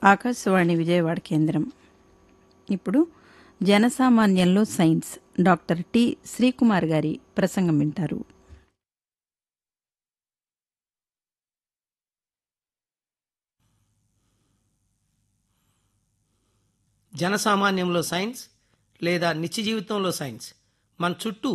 ఆకాశవాణి విజయవాడ కేంద్రం ఇప్పుడు జనసామాన్యంలో సైన్స్ డాక్టర్ టి శ్రీకుమార్ గారి ప్రసంగం వింటారు జనసామాన్యంలో సైన్స్ లేదా నిత్య జీవితంలో సైన్స్ మన చుట్టూ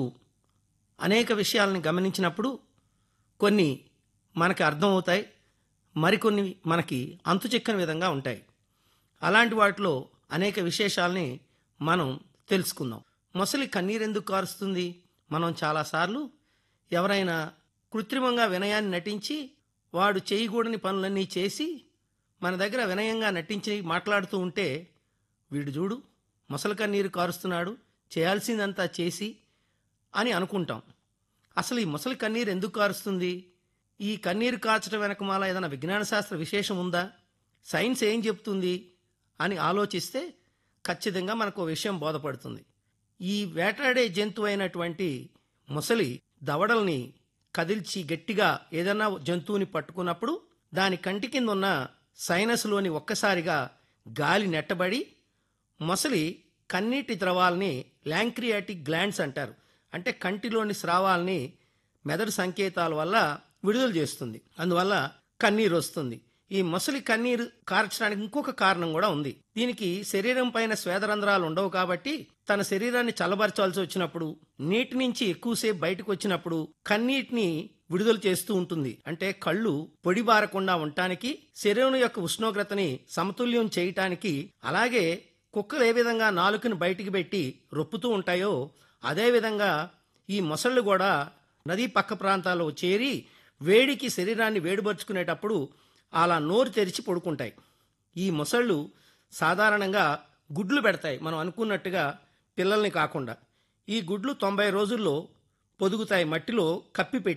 అనేక విషయాలను గమనించినప్పుడు కొన్ని మనకి అర్థమవుతాయి మరికొన్ని మనకి అంతుచిక్కని విధంగా ఉంటాయి అలాంటి వాటిలో అనేక విశేషాలని మనం తెలుసుకుందాం మొసలి కన్నీరెందుకు కారుస్తుంది మనం చాలాసార్లు ఎవరైనా కృత్రిమంగా వినయాన్ని నటించి వాడు చేయకూడని పనులన్నీ చేసి మన దగ్గర వినయంగా నటించి మాట్లాడుతూ ఉంటే వీడు చూడు మొసలి కన్నీరు కారుస్తున్నాడు చేయాల్సిందంతా చేసి అని అనుకుంటాం అసలు ఈ ముసలి కన్నీరు ఎందుకు కారుస్తుంది ఈ కన్నీరు కార్చడం వెనకమాల ఏదైనా విజ్ఞాన శాస్త్ర విశేషం ఉందా సైన్స్ ఏం చెప్తుంది అని ఆలోచిస్తే ఖచ్చితంగా మనకు ఓ విషయం బోధపడుతుంది ఈ వేటాడే జంతువు అయినటువంటి ముసలి దవడల్ని కదిల్చి గట్టిగా ఏదైనా జంతువుని పట్టుకున్నప్పుడు దాని కంటి కింద ఉన్న సైనస్లోని ఒక్కసారిగా గాలి నెట్టబడి మొసలి కన్నీటి ద్రవాల్ని ల్యాంక్రియాటిక్ గ్లాండ్స్ అంటారు అంటే కంటిలోని స్రావాల్ని మెదడు సంకేతాల వల్ల విడుదల చేస్తుంది అందువల్ల కన్నీరు వస్తుంది ఈ మొసలి కన్నీరు కార్చడానికి ఇంకొక కారణం కూడా ఉంది దీనికి శరీరం పైన స్వేదరంధ్రాలు ఉండవు కాబట్టి తన శరీరాన్ని చల్లబరచాల్సి వచ్చినప్పుడు నీటి నుంచి ఎక్కువసేపు బయటకు వచ్చినప్పుడు కన్నీటిని విడుదల చేస్తూ ఉంటుంది అంటే కళ్ళు పొడిబారకుండా ఉండటానికి శరీరం యొక్క ఉష్ణోగ్రతని సమతుల్యం చేయటానికి అలాగే కుక్కలు ఏ విధంగా నాలుకను బయటికి పెట్టి రొప్పుతూ ఉంటాయో అదేవిధంగా ఈ మొసళ్ళు కూడా నదీ పక్క ప్రాంతాల్లో చేరి వేడికి శరీరాన్ని వేడిపరుచుకునేటప్పుడు అలా నోరు తెరిచి పడుకుంటాయి ఈ మొసళ్ళు సాధారణంగా గుడ్లు పెడతాయి మనం అనుకున్నట్టుగా పిల్లల్ని కాకుండా ఈ గుడ్లు తొంభై రోజుల్లో పొదుగుతాయి మట్టిలో కప్పి